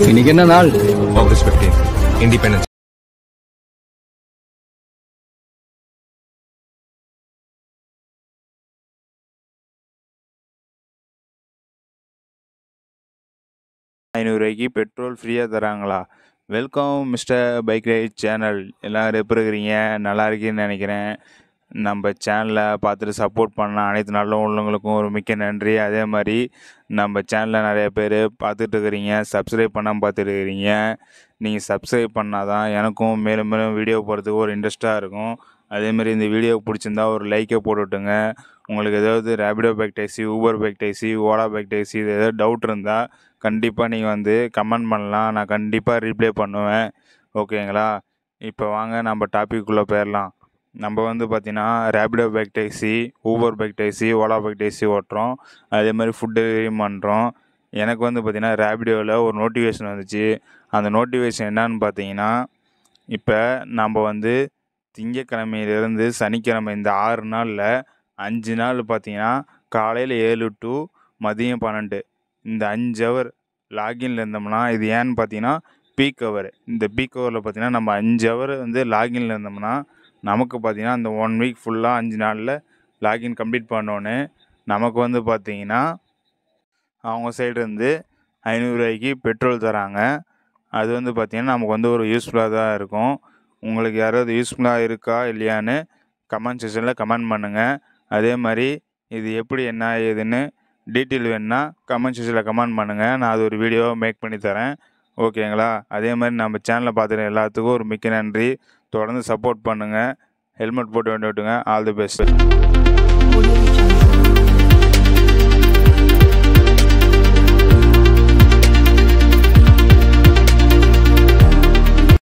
இன்னைக்கு என்ன நாள் ஆகஸ்ட் 15th இண்டிபெண்டன்ஸ் ஐநூறுரூவாய்க்கு பெட்ரோல் ஃப்ரீயாக தராங்களா welcome mister bike ride channel எல்லோரும் எப்படி இருக்கிறீங்க நல்லா இருக்கீங்கன்னு நினைக்கிறேன் நம்ம சேனலை பார்த்துட்டு சப்போர்ட் பண்ண அனைத்து நல்ல உள்ளவங்களுக்கும் ஒரு மிக்க நன்றி அதே மாதிரி நம்ம சேனலில் நிறைய பேர் பார்த்துட்டு இருக்கிறீங்க சப்ஸ்கிரைப் பண்ணாமல் பார்த்துட்டு இருக்கிறீங்க நீங்கள் சப்ஸ்கிரைப் பண்ணால் தான் எனக்கும் மேலும் மேலும் வீடியோ போகிறதுக்கு ஒரு இன்ட்ரெஸ்ட்டாக இருக்கும் அதேமாரி இந்த வீடியோ பிடிச்சிருந்தா ஒரு லைக்கை போட்டுவிட்டுங்க உங்களுக்கு ஏதாவது Rapido bike taxi Uber bike taxi Ola bike taxi இது ஏதாவது டவுட் இருந்தால் கண்டிப்பாக நீங்கள் வந்து கமெண்ட் பண்ணலாம் நான் கண்டிப்பாக ரிப்ளை பண்ணுவேன் ஓகேங்களா இப்போ வாங்க நம்ம டாபிக்குள்ளே போயிடலாம் நம்ம வந்து பார்த்திங்கன்னா Rapido bike taxi Uber bike taxi Ola bike taxi ஓட்டுறோம் அதே மாதிரி ஃபுட் டெலிவரியும் பண்ணுறோம் எனக்கு வந்து பார்த்திங்கன்னா ரேபிடோவில் ஒரு நோட்டிஃபிகேஷன் வந்துச்சு அந்த நோட்டிஃபிகேஷன் என்னன்னு பார்த்தீங்கன்னா இப்போ நம்ம வந்து திங்கக்கிழமையிலேருந்து சனிக்கிழமை இந்த ஆறு நாளில் அஞ்சு நாள் பார்த்தீங்கன்னா காலையில் ஏழு டு மதியம் பன்னெண்டு இந்த அஞ்சு ஹவர் லாகின்ல இருந்தோம்னா இது ஏன்னு பார்த்தீங்கன்னா பீக் ஹவர் இந்த பீக் ஹவரில் பார்த்தீங்கன்னா நம்ம அஞ்சு ஹவர் வந்து லாகின்ல இருந்தோம்னா நமக்கு பார்த்தீங்கன்னா அந்த ஒன் வீக் ஃபுல்லாக அஞ்சு நாளில் லாகின் கம்ப்ளீட் பண்ணோன்னே நமக்கு வந்து பார்த்தீங்கன்னா அவங்க சைடு இருந்து ஐநூறுரூவாய்க்கு பெட்ரோல் தராங்க அது வந்து பார்த்திங்கன்னா நமக்கு வந்து ஒரு யூஸ்ஃபுல்லாக தான் இருக்கும் உங்களுக்கு யாராவது யூஸ்ஃபுல்லாக இருக்கா இல்லையான்னு கமெண்ட் செக்ஷனில் கமெண்ட் பண்ணுங்கள் அதே மாதிரி இது எப்படி என்ன ஏதுன்னு டீட்டெயில் வேணுன்னா கமெண்ட் செக்ஷனில் கமெண்ட் பண்ணுங்கள் நான் அது ஒரு வீடியோ மேக் பண்ணி தரேன் ஓகேங்களா அதே மாதிரி நம்ம சேனலை பார்த்துட்டு எல்லாத்துக்கும் ஒரு மிக்க நன்றி தொடர்ந்து சப்போர்ட் பண்ணுங்கள் ஹெல்மெட் போட்டு வேண்டி விட்டுங்க ஆல் தி பெஸ்ட்